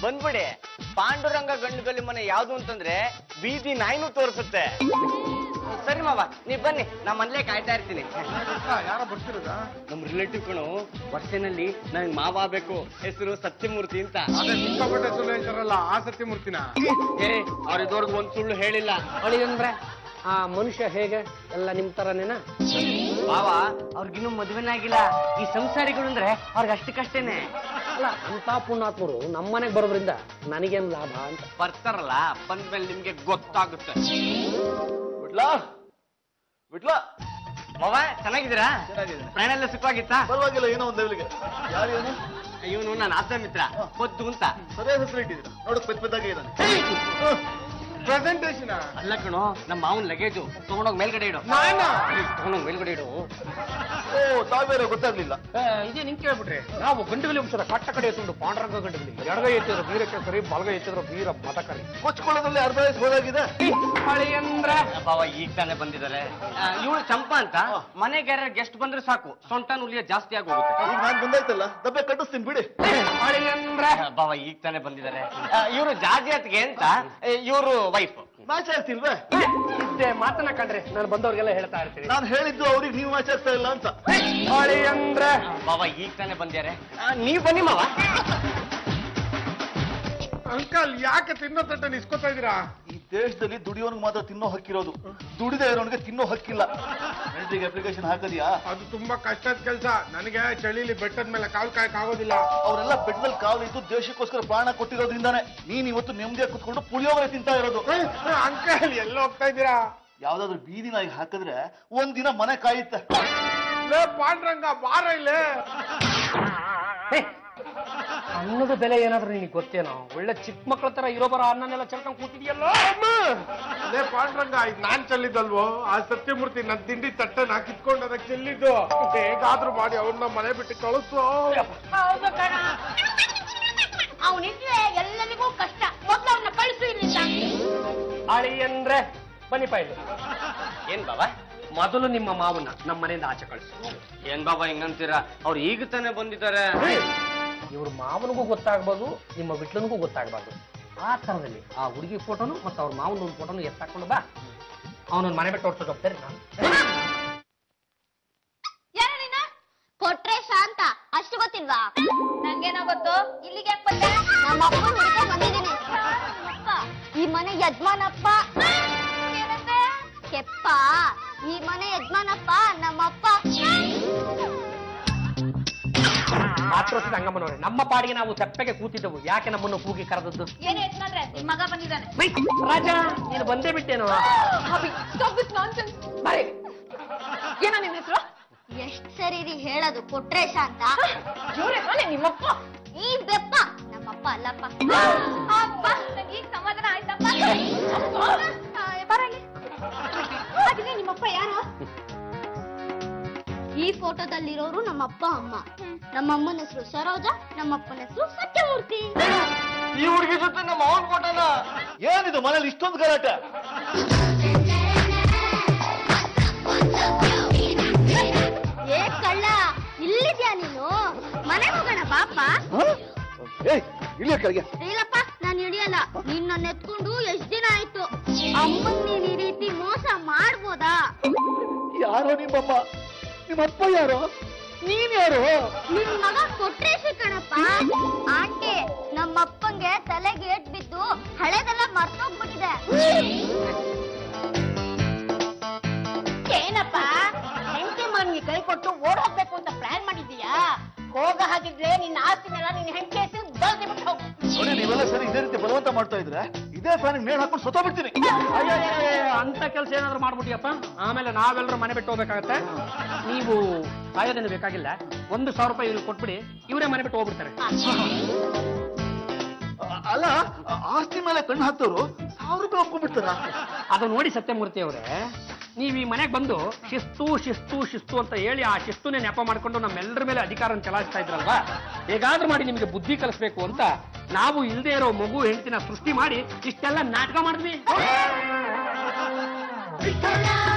ಬಂದ್ಬಿಡಿ ಪಾಂಡುರಂಗ ಗಂಡುಗಲಿ ಮನೆ ಯಾವ್ದು ಅಂತಂದ್ರೆ ಬೀದಿ ನಾಯಿನೂ ತೋರಿಸುತ್ತೆ ಸರಿ ಮಾವ ನೀವ್ ಬನ್ನಿ ನಾ ಮನೇಲೆ ಕಾಯ್ತಾ ಇರ್ತೀನಿ ಯಾರ ಬರ್ತಿರೋದ ನಮ್ ರಿಲೇಟಿವ್ ಕಣು ವರ್ಷನಲ್ಲಿ ನನ್ ಮಾವ ಆಗ್ಬೇಕು ಹೆಸರು ಸತ್ಯಮೂರ್ತಿ ಅಂತ ಅದೇ ಸಿಕ್ಕಾಪಟ್ಟೆ ಸುಳ್ಳು ಹೇಳ್ತಾರಲ್ಲ ಆ ಸತ್ಯಮೂರ್ತಿನ ಏ ಅವ್ರ ಇದುವರೆಗೂ ಒಂದ್ ಸುಳ್ಳು ಹೇಳಿಲ್ಲ ಅಳಿಗಂದ್ರೆ ಆ ಮನುಷ್ಯ ಹೇಗೆ ಎಲ್ಲ ನಿಮ್ ತರನೇನಾ ಮಾವ ಅವ್ರಿಗಿನ್ನೂ ಮದುವೆನೇ ಆಗಿಲ್ಲ ಈ ಸಂಸಾರಿಗಳು ಅಂದ್ರೆ ಅವ್ರಿಗೆ ಅಷ್ಟಕ್ಕಷ್ಟೇನೆ ಅಲ್ಲ ಅಂತ ಪುಣ್ಯಾತ್ಮರು ನಮ್ಮ ಮನೆಗೆ ಬರೋದ್ರಿಂದ ನನಗೇನ್ ಲಾಭ ಅಂತ ಬರ್ತಾರಲ್ಲ ಬಂದ್ಮೇಲೆ ನಿಮ್ಗೆ ಗೊತ್ತಾಗುತ್ತೆ ಬಿಡ್ಲಾ ಬಿಡ್ಲಾ ಮಾವ ಚೆನ್ನಾಗಿದ್ದೀರಾ ಚೆನ್ನಾಗಿದ್ದೀನಿ. ಪ್ರಯಾಣ ಎಲ್ಲ ಸುಖವಾಗಿತ್ತಾ ಪರವಾಗಿಲ್ಲ ಏನೋ ಒಂದು ಲೆವೆಲ್ಗೆ ಯಾರು ಇವನು ಇವನು ನನ್ನ ಆಪ್ತ ಮಿತ್ರ ಪೊದ್ದು ಅಂತ ಸರಿಯಾದ ಹೆಸರು ಇಟ್ಟಿದ್ದೀರಾ ನೋಡಕ್ ಪೆದ್ ಪೆದ್ದಾಗೆ ಇದ್ದಾನೆ ಪ್ರೆಸೆಂಟೇಶನ್ ಅಲ್ಲ ಕಣೋ ನಮ್ಮ ಮಾವನ್ ಲಗೇಜು ತಗೊಂಡೋಗ್ ಮೇಲ್ಗಡೆ ಇಡು ನಾನಾ? ತಗೊಂಡೋಗ್ ಮೇಲ್ಗಡೆ ಇಡು ಓ ತಾವೇರೋ ಗೊತ್ತಾಗ್ಲಿಲ್ಲ ಇದೇ ನಿಂಗೆ ಕೇಳ್ಬಿಟ್ರೆ ನಾವು ಗಂಡುಗಲಿ ವಂಶದ ಕಟ್ಟ ಕಡೆ ಎತ್ತುಂಡು ಪಾಂಡುರಂಗ ಗಂಡುಗಲಿ ಎಡಗೈ ಎತ್ತಿದ್ರು ವೀರಕ್ಕೆ ಸರಿ ಬಲಗೈ ಎತ್ತಿದ್ರು ವೀರ ಮತಕರಿ ಕೊಚ್ಕೊಳ್ಳೋದ್ರಲ್ಲಿ ಅರ್ಧ ವಯಸ್ಸು ಹೋದಾಗಿದೆ ಅಳಿಯಂದ್ರೆ ಬಾವ ಈಗ ತಾನೇ ಬಂದಿದ್ದಾರೆ ಇವಳು ಚಂಪಾ ಅಂತ ಮನೆಗೆ ಯಾರು ಗೆಸ್ಟ್ ಬಂದ್ರೆ ಸಾಕು ಸೊಂಟ ನುಲಿಯ ಜಾಸ್ತಿ ಆಗಿ ಹೋಗುತ್ತೆ ಈಗ ನಾನ್ ಬಂದಾಯ್ತಲ್ಲ ದಬ್ಬೆ ಕಟ್ಟಿಸ್ತೀನಿ ಬಿಡಿ ಅಳಿಯಂದ್ರೆ ಬಾವ ಈಗ ತಾನೇ ಬಂದಿದ್ದಾರೆ ಇವರು ಜಾಜಿಯತ್ಗೆ ಅಂತ ಇವರು ವೈಫ್ ಮ್ಯಾಚ್ ಆಗ್ತಿಲ್ವೇ ಇದ್ದೆ ಮಾತನ್ನ ಕಂಡ್ರೆ ನಾನು ಬಂದವ್ರಿಗೆಲ್ಲ ಹೇಳ್ತಾ ಇರ್ತೀನಿ ನಾನು ಹೇಳಿದ್ದು ಅವ್ರಿಗೆ ನೀವು ಮ್ಯಾಚ್ ಆಗ್ತಾ ಇಲ್ಲ ಅಂತ ಅಳಿಯಂದ್ರೆ ಬಾವ ಈಗ ತಾನೇ ಬಂದ್ಯಾರೆ ನೀವ್ ಬನ್ನಿ ಮಾವ ಅಂಕಲ್ ಯಾಕೆ ತಿನ್ನೋ ತಟ್ಟೆ ಇಸ್ಕೊತಾ ಇದೀರಾ ಈ ದೇಶದಲ್ಲಿ ದುಡಿಯೋನ್ಗೆ ಮಾತ್ರ ತಿನ್ನೋ ಹಕ್ಕಿರೋದು ದುಡಿದೇ ಇರೋನ್ಗೆ ತಿನ್ನೋ ಹಕ್ಕಿಲ್ಲ ಮಿಲಿಟರಿಗೆ ಅಪ್ಲಿಕೇಶನ್ ಹಾಕದಿಯಾ ಅದು ತುಂಬಾ ಕಷ್ಟದ ಕೆಲಸ ನನಗೆ ಚಳಿಲಿ ಬೆಟ್ಟದ ಮೇಲೆ ಕಾಲ್ ಕಾಯಕ್ ಆಗೋದಿಲ್ಲ ಅವರೆಲ್ಲ ಬೆಟ್ಟದಲ್ಲಿ ಕಾವಲಿದ್ದು ದೇಶಕ್ಕೋಸ್ಕರ ಪ್ರಾಣ ಕೊಟ್ಟಿರೋದ್ರಿಂದಾನೆ ನೀನ್ ಇವತ್ತು ನೆಮ್ಮದಿಯಾಗಿ ಕುತ್ಕೊಂಡು ಪುಳಿಯೋಗರೆ ತಿಂತಾ ಇರೋದು ಅಂಕಲ್ ಎಲ್ಲ ಹೋಗ್ತಾ ಇದ್ದೀರಾ ಯಾವ್ದಾದ್ರು ಬೀದಿ ನಾಯಿಗೆ ಹಾಕಿದ್ರೆ ಒಂದಿನ ಮನೆ ಕಾಯುತ್ತೆ ಲೇ ಪಾಂಡ್ರಂಗ ಬಾರ ಇಲ್ಲೇ ಹೇ, ಅನ್ನದ ಬೆಲೆ ಏನಾದ್ರೂ ನಿನಗೆ ಗೊತ್ತೇನೋ ಒಳ್ಳೆ ಚಿಕ್ಕ ಮಕ್ಕಳ ತರ ಇರೋ ಬರೋ ಅನ್ನನೆಲ್ಲ ಚೆಲ್ಕೊಂಡ್ ಕೂತಿದ್ಯಲ್ಲೋ ಲೇ ಪಾಂಡ್ರಂಗ ಇದು ನಾನ್ ಚೆಲ್ಲಿದ್ದಲ್ವೋ ಆ ಸತ್ಯಮೂರ್ತಿ ನನ್ ತಿಂಡಿ ತಟ್ಟೆನ ಕಿತ್ಕೊಂಡು ಅದಕ್ಕೆ ಚೆಲ್ಲಿದ್ದು ಹೇಗಾದ್ರೂ ಮಾಡಿ ಅವ್ರನ್ನ ಮನೆ ಬಿಟ್ಟು ಕಳಿಸು ಅವನಿದ್ರೆ ಎಲ್ಲರಿಗೂ ಕಷ್ಟ ಮೊದ್ಲು ಅವನ್ನ ಕಳಿಸು ಇಲ್ಲಿಂದ ಅಳಿ ಅಂದ್ರೆ ಬನ್ನಿಪ್ಪ ಇಲ್ಲಿ ಏನ್ ಬಾವ ಮೊದಲು ನಿಮ್ಮ ಮಾವನ್ನ ನಮ್ಮ ಮನೆಯಿಂದ ಆಚೆ ಕಳಿಸು ಏನ್ ಬಾಬಾ ಹಿಂಗಂತೀರಾ ಅವ್ರು ಈಗ ತಾನೇ ಬಂದಿದ್ದಾರೆ ಇವ್ರ ಮಾವನಿಗೂ ಗೊತ್ತಾಗ್ಬೋದು ನಿಮ್ಮ ವಿಟ್ಲನಿಗೂ ಗೊತ್ತಾಗ್ಬಾರ್ದು ಆ ಥರದಲ್ಲಿ ಆ ಹುಡುಗಿ ಫೋಟೋನು ಮತ್ತು ಅವ್ರ ಮಾವನ ಒಂದು ಫೋಟೋನು ಎತ್ತಾಕೊಂಡು ಬಾ ಅವನೊಂದು ಮನೆ ಬಿಟ್ಟು ಹೊಡ್ಸೋದು ಹೋಗ್ತಾರೆ ನಾನು ಯಾರ ನೀನ ಕೊಟ್ರೆ ಶಾಂತ ಅಷ್ಟು ಗೊತ್ತಿಲ್ವಾ ನಂಗೇನೋ ಗೊತ್ತು ಇಲ್ಲಿಗೆ ಯಾಕೆ ಬಂದೆ ನಮ್ಮ ಅಪ್ಪನ ಹುಡ್ಕೊಂಡ್ ಬಂದಿದ್ದೀನಿ ಈ ಮನೆ ಯಜಮಾನಪ್ಪ ಏನಂದೆ ಕೆಪ್ಪ ಈ ಮನೆ ಯಜಮಾನಪ್ಪ ನಮ್ಮಪ್ಪ ಆಕ್ರೋಶದ ಹಂಗಮ್ಮನವ್ರೆ ನಮ್ಮ ಪಾಡಿಗೆ ನಾವು ತೆಪ್ಪಗೆ ಕೂತಿದ್ದವು ಯಾಕೆ ನಮ್ಮನ್ನು ಕೂಗಿ ಕರೆದದ್ದು ಏನೇ ಯಜಮಾನ್ರೆ ನಿಮ್ ಮಗ ಬಂದಿದ್ದಾನೆ ಬೈ, ರಾಜ ನೀನು ಬಂದೇ ಬಿಟ್ಟೇನೋ ಬೈ. ಏನೋ ನಿನ್ನ ಹೆಸರು ಎಷ್ಟ್ ಸರಿ ರೀ ಹೇಳೋದು ಕೊಟ್ರೇಶ ಅಂತ ನಿಮ್ಮಪ್ಪ ಈ ಬೆಪ್ಪ ನಮ್ಮಪ್ಪ ಅಲ್ಲಪ್ಪ ಅಪ್ಪ ನಂಗೆ ಈಗ ಸಮಾಧಾನ ಆಯ್ತಪ್ಪ ಬರಲಿ ಹಾಗಿದ್ರೆ ನಿಮ್ಮಪ್ಪ ಯಾರು ಈ ಫೋಟೋದಲ್ಲಿರೋರು ನಮ್ಮಪ್ಪ ಅಮ್ಮ ನಮ್ಮಮ್ಮನ ಹೆಸರು ಸರೋಜ ನಮ್ಮಪ್ಪನ ಹೆಸರು ಸತ್ಯಮೂರ್ತಿ ಈ ಹುಡುಗಿ ಜೊತೆ ನಮ್ಮ ಅವನ್ ಕೊಟ್ಟನ ಏನಿದು ಮನೇಲಿ ಇಷ್ಟೊಂದು ಗಲಾಟೆ ಏ ಕಳ್ಳ ಇಲ್ಲಿದ್ಯಾ ನೀನು ಮನೆ ಹೋಗೋಣ ಬಾಪ ಏಯ್ ಇಲ್ಲಿ ಕೆಳಗೆ ಇಲ್ಲಪ್ಪ ನಾನು ಹಿಡಿಯಲ್ಲ ನೀನ್ ನನ್ನ ಎತ್ಕೊಂಡು ಎಷ್ಟ್ ದಿನ ಆಯ್ತು ಅಮ್ಮನ್ ನೀನ್ ಈ ರೀತಿ ಮೋಸ ಮಾಡ್ಬೋದಾ ಯಾರೋ ನಿಮ್ಮಮ್ಮ ನಿಮ್ಮಪ್ಪ ಯಾರೋ ನೀನ್ ಯಾರು ನಿನ್ ಮಗ ಕೊಟ್ರೇಶಿ ಕಣಪ್ಪ ಆಂಟಿ ನಮ್ಮಪ್ಪಂಗೆ ತಲೆಗೆ ಏಟ್ ಬಿದ್ದು ಹಳೆದೆಲ್ಲ ಮರ್ತೋಗ್ಬಿಟ್ಟಿದೆ ಏನಪ್ಪ ಹೆಂಡತಿ ಮನ್ಗೆ ಕೈ ಕೊಟ್ಟು ಓಡ್ ಹೋಗ್ಬೇಕು ಅಂತ ಪ್ಲಾನ್ ಮಾಡಿದೀಯಾ ಹೋಗ ಹಾಗಿದ್ರೆ ನಿನ್ನ ಆಸ್ತಿನೆಲ್ಲ ನಿನ್ನ ಹೆಂಡತಿ ಹೆಸರು ಬಲ್ದಿ ಬಿಟ್ಟು ಹೋಗು ನೋಡಿ ನೀವೆಲ್ಲ ಸರಿ ಇದೇ ರೀತಿ ಬಲವಂತ ಮಾಡ್ತಾ ಇದ್ರೆ ಇದೇ ಫ್ಯಾನ್ ನೇಣ್ ಹಾಕೊಂಡು ಸ್ವತಃ ಬಿಡ್ತೀನಿ ಅಯ್ಯಯ್ಯಯ್ಯಯ್ಯ, ಅಂತ ಕೆಲಸ ಏನಾದ್ರು ಮಾಡ್ಬಿಟ್ಟಿಯಪ್ಪ ಆಮೇಲೆ ನಾವೆಲ್ಲರೂ ಮನೆ ಬಿಟ್ಟು ಹೋಗ್ಬೇಕಾಗತ್ತೆ ನೀವು ಕಾಯೋದೇನು ಬೇಕಾಗಿಲ್ಲ ಒಂದು ಸಾವಿರ ರೂಪಾಯಿ ಇವ್ರಿಗೆ ಕೊಟ್ಬಿಡಿ ಇವರೇ ಮನೆ ಬಿಟ್ಟು ಹೋಗ್ಬಿಡ್ತಾರೆ ಅ- ಅಲ್ಲ ಆ- ಆಸ್ತಿ ಮೇಲೆ ಕಣ್ಣು ಹಾಕ್ತವ್ರು ಸಾವಿರ ರೂಪಾಯಿ ಒಪ್ಕೊಂಡ್ಬಿಡ್ತಾರ ಅದು ನೋಡಿ ಸತ್ಯಮೂರ್ತಿ ಅವರೇ ನೀವು ಈ ಮನೆಗೆ ಬಂದು ಶಿಸ್ತು ಶಿಸ್ತು ಶಿಸ್ತು ಅಂತ ಹೇಳಿ ಆ ಶಿಸ್ತುನೇ ನೆಪ ಮಾಡ್ಕೊಂಡು ನಮ್ಮೆಲ್ಲರ ಮೇಲೆ ಅಧಿಕಾರ ಚಲಾಯಿಸ್ತಾ ಇದ್ರಲ್ವಾ ಹೇಗಾದ್ರೂ ಮಾಡಿ ನಿಮಗೆ ಬುದ್ಧಿ ಕಲಿಸ್ಬೇಕು ಅಂತ ನಾವು ಇಲ್ಲದೆ ಇರೋ ಮಗು ಹೆಂಡತಿನ ಸೃಷ್ಟಿ ಮಾಡಿ ಇಷ್ಟೆಲ್ಲ ನಾಟಕ ಮಾಡಿದ್ವಿ ವಿಠಲ